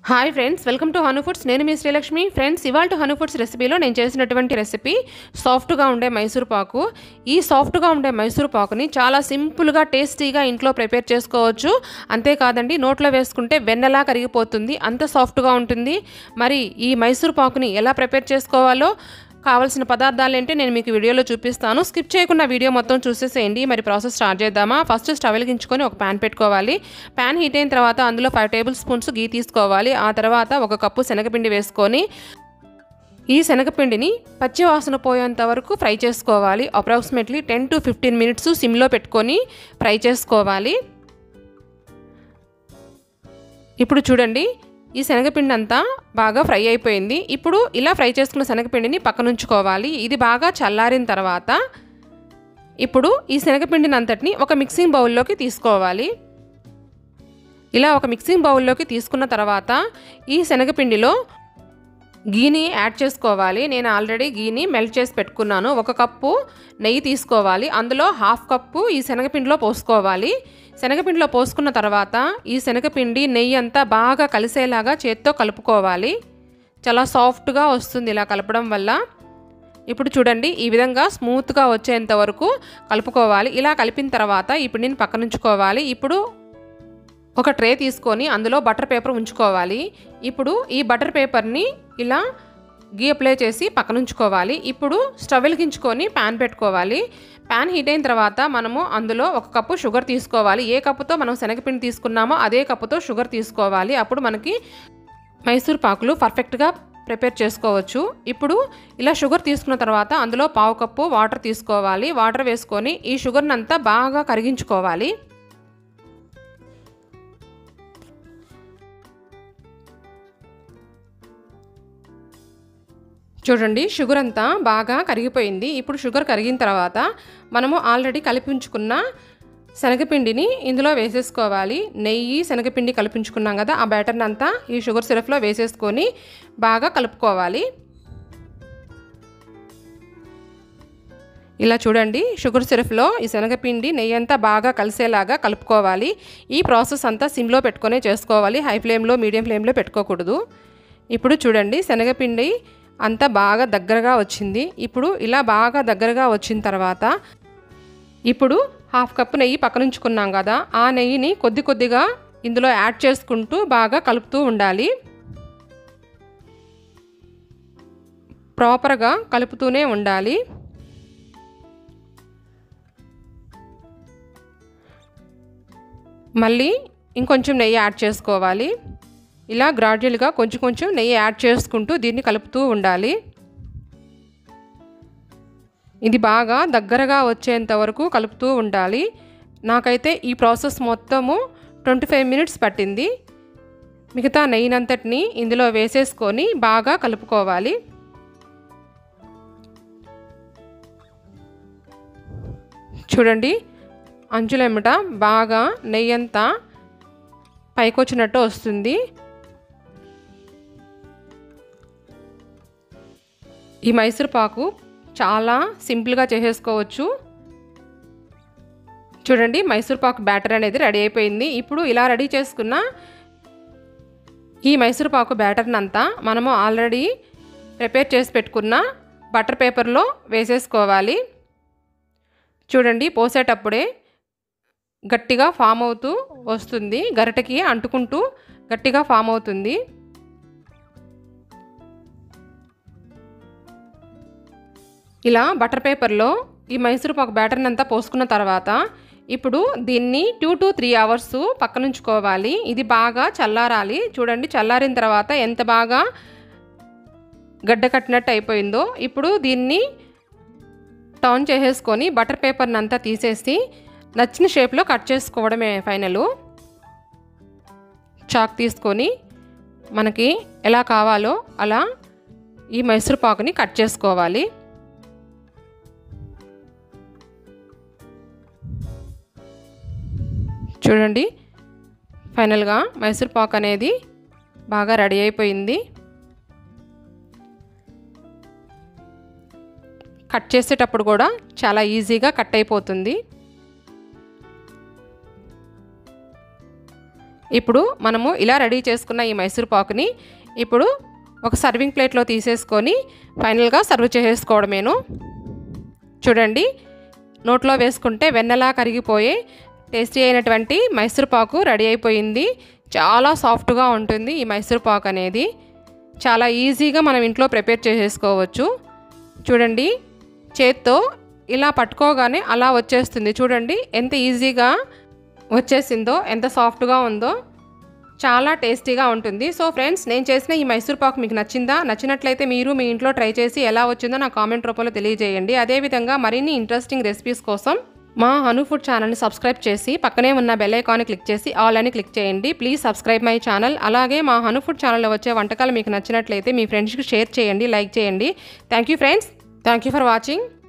hi friends welcome to Hanu Foods నేను మీ Srilakshmi friends ఇవాళ హను ఫుడ్స్ రెసిపీలో నేను చేసినటువంటి రెసిపీ సాఫ్ట్గా ఉండే మైసూర్ పాకు ఈ సాఫ్ట్గా ఉండే మైసూర్ పాకుని చాలా సింపుల్గా టేస్టీగా ఇంట్లో ప్రిపేర్ చేసుకోవచ్చు అంతేకాదండి నోట్లో వేసుకుంటే వెన్నలా కరిగిపోతుంది అంత సాఫ్ట్గా ఉంటుంది మరి ఈ మైసూర్ పాకుని ఎలా ప్రిపేర్ చేసుకోవాలో కావాల్సిన పదార్థాలు ఏంటి నేను మీకు వీడియోలో చూపిస్తాను స్కిప్ చేయకుండా వీడియో మొత్తం చూసేసేయండి మరి ప్రాసెస్ స్టార్ట్ చేద్దామా ఫస్ట్ స్టవ్ వెలిగించుకొని ఒక ప్యాన్ పెట్టుకోవాలి ప్యాన్ హీట్ అయిన తర్వాత అందులో ఫైవ్ టేబుల్ స్పూన్స్ గీ తీసుకోవాలి ఆ తర్వాత ఒక కప్పు శనగపిండి వేసుకొని ఈ శనగపిండిని పచ్చి వాసన పోయేంత వరకు ఫ్రై చేసుకోవాలి approximately ten to fifteen minutes సిమ్లో పెట్టుకొని ఫ్రై చేసుకోవాలి ఇప్పుడు చూడండి ఈ శనగపిండి అంతా బాగా ఫ్రై అయిపోయింది ఇప్పుడు ఇలా ఫ్రై చేసుకున్న శనగపిండిని పక్కనుంచుకోవాలి ఇది బాగా చల్లారిన తర్వాత ఇప్పుడు ఈ శనగపిండిని అంతటిని ఒక మిక్సింగ్ బౌల్లోకి తీసుకోవాలి ఇలా ఒక మిక్సింగ్ బౌల్లోకి తీసుకున్న తర్వాత ఈ శనగపిండిలో గీని యాడ్ చేసుకోవాలి నేను ఆల్రెడీ గీని మెల్ట్ చేసి పెట్టుకున్నాను ఒక కప్పు నెయ్యి తీసుకోవాలి అందులో హాఫ్ కప్పు ఈ శనగపిండిలో పోసుకోవాలి శనగపిండిలో పోసుకున్న తర్వాత ఈ శనగపిండి నెయ్యి అంతా బాగా కలిసేలాగా చేత్తో కలుపుకోవాలి చాలా సాఫ్ట్గా వస్తుంది ఇలా కలపడం వల్ల ఇప్పుడు చూడండి ఈ విధంగా స్మూత్గా వచ్చేంత వరకు కలుపుకోవాలి ఇలా కలిపిన తర్వాత ఈ పిండిని పక్కనుంచుకోవాలి ఇప్పుడు ఒక ట్రే తీసుకొని అందులో బటర్ పేపర్ ఉంచుకోవాలి ఇప్పుడు ఈ బటర్ పేపర్ని ఇలా గీ అప్లై చేసి పక్కనుంచుకోవాలి ఇప్పుడు స్టవ్ వెలిగించుకొని ప్యాన్ పెట్టుకోవాలి ప్యాన్ హీట్ అయిన తర్వాత మనము అందులో ఒక కప్పు షుగర్ తీసుకోవాలి ఏ కప్పుతో మనం శనగపిండి తీసుకున్నామో అదే కప్పుతో షుగర్ తీసుకోవాలి అప్పుడు మనకి మైసూర్ పాకులు పర్ఫెక్ట్గా ప్రిపేర్ చేసుకోవచ్చు ఇప్పుడు ఇలా షుగర్ తీసుకున్న తర్వాత అందులో పావు కప్పు వాటర్ తీసుకోవాలి వాటర్ వేసుకొని ఈ షుగర్ని అంతా బాగా కరిగించుకోవాలి చూడండి షుగర్ అంతా బాగా కరిగిపోయింది ఇప్పుడు షుగర్ కరిగిన తర్వాత మనము ఆల్రెడీ కలిపి ఉంచుకున్న శనగపిండిని ఇందులో వేసేసుకోవాలి నెయ్యి శనగపిండి కలిపించుకున్నాం కదా ఆ బ్యాటర్ని అంతా ఈ షుగర్ సిరప్లో వేసేసుకొని బాగా కలుపుకోవాలి ఇలా చూడండి షుగర్ సిరప్లో ఈ శనగపిండి నెయ్యి అంతా బాగా కలిసేలాగా కలుపుకోవాలి ఈ ప్రాసెస్ అంతా సిమ్లో పెట్టుకొని చేసుకోవాలి హై ఫ్లేమ్లో మీడియం ఫ్లేమ్లో పెట్టుకోకూడదు ఇప్పుడు చూడండి శనగపిండి అంతా బాగా దగ్గరగా వచ్చింది ఇప్పుడు ఇలా బాగా దగ్గరగా వచ్చిన తర్వాత ఇప్పుడు హాఫ్ కప్పు నెయ్యి పక్కనుంచుకున్నాం కదా ఆ నెయ్యిని కొద్ది కొద్దిగా ఇందులో యాడ్ చేసుకుంటూ బాగా కలుపుతూ ఉండాలి ప్రాపర్గా కలుపుతూనే ఉండాలి మళ్ళీ ఇంకొంచెం నెయ్యి యాడ్ చేసుకోవాలి ఇలా గ్రాడ్యువల్గా కొంచెం కొంచెం నెయ్యి యాడ్ చేసుకుంటూ దీన్ని కలుపుతూ ఉండాలి ఇది బాగా దగ్గరగా వచ్చేంత వరకు కలుపుతూ ఉండాలి నాకైతే ఈ ప్రాసెస్ మొత్తము ట్వంటీ ఫైవ్ మినిట్స్ పట్టింది మిగతా నెయ్యినంతటిని ఇందులో వేసేసుకొని బాగా కలుపుకోవాలి చూడండి అంచులెమ్మట బాగా నెయ్యి అంతా పైకొచ్చినట్టు వస్తుంది ఈ మైసూర్ పాకు చాలా సింపుల్గా చేసేసుకోవచ్చు చూడండి మైసూర్ పాకు బ్యాటర్ అనేది రెడీ అయిపోయింది ఇప్పుడు ఇలా రెడీ చేసుకున్న ఈ మైసూర్ పాకు బ్యాటర్ని అంతా మనము ఆల్రెడీ ప్రిపేర్ చేసి పెట్టుకున్న బటర్ పేపర్లో వేసేసుకోవాలి చూడండి పోసేటప్పుడే గట్టిగా ఫామ్ అవుతూ వస్తుంది గరిటకి అంటుకుంటూ గట్టిగా ఫామ్ అవుతుంది ఇలా బటర్ పేపర్లో ఈ మైసూర్ పాకు బ్యాటర్ని అంతా పోసుకున్న తర్వాత ఇప్పుడు దీన్ని టూ టు త్రీ అవర్స్ పక్కనుంచుకోవాలి ఇది బాగా చల్లారాలి చూడండి చల్లారిన తర్వాత ఎంత బాగా గడ్డ కట్టినట్టు అయిపోయిందో ఇప్పుడు దీన్ని టర్న్ చేసేసుకొని బటర్ పేపర్ని అంతా తీసేసి నచ్చిన షేప్లో కట్ చేసుకోవడమే ఫైనల్ చాక్ తీసుకొని మనకి ఎలా కావాలో అలా ఈ మైసూర్ పాకుని కట్ చేసుకోవాలి చూడండి ఫైనల్గా మైసూర్ పాక్ అనేది బాగా రెడీ అయిపోయింది కట్ చేసేటప్పుడు కూడా చాలా ఈజీగా కట్ అయిపోతుంది ఇప్పుడు మనము ఇలా రెడీ చేసుకున్న ఈ మైసూర్ పాకుని ఇప్పుడు ఒక సర్వింగ్ ప్లేట్లో తీసేసుకొని ఫైనల్గా సర్వ్ చేసేసుకోవడమేను చూడండి నోట్లో వేసుకుంటే వెన్నలా కరిగిపోయే టేస్టీ అయినటువంటి మైసూర్ పాకు రెడీ అయిపోయింది చాలా సాఫ్ట్గా ఉంటుంది ఈ మైసూర్ పాకు అనేది చాలా ఈజీగా మనం ఇంట్లో ప్రిపేర్ చేసేసుకోవచ్చు చూడండి చేత్తో ఇలా పట్టుకోగానే అలా వచ్చేస్తుంది చూడండి ఎంత ఈజీగా వచ్చేసిందో ఎంత సాఫ్ట్గా ఉందో చాలా టేస్టీగా ఉంటుంది సో ఫ్రెండ్స్ నేను చేసిన ఈ మైసూర్ పాక్ మీకు నచ్చిందా నచ్చినట్లయితే మీరు మీ ఇంట్లో ట్రై చేసి ఎలా వచ్చిందో నా కామెంట్ రూపంలో తెలియజేయండి అదేవిధంగా మరిన్ని ఇంట్రెస్టింగ్ రెసిపీస్ కోసం మా హను ఫుడ్ ఛానల్ని సబ్స్క్రైబ్ చేసి పక్కనే ఉన్న బెల్ ఐకాన్ని క్లిక్ చేసి ఆల్ అని క్లిక్ చేయండి ప్లీజ్ సబ్స్క్రైబ్ మై ఛానల్ అలాగే మా హను ఫుడ్ ఛానల్లో వచ్చే వంటకాలు మీకు నచ్చినట్లయితే మీ ఫ్రెండ్స్కి షేర్ చేయండి లైక్ చేయండి thank you friends thank you for watching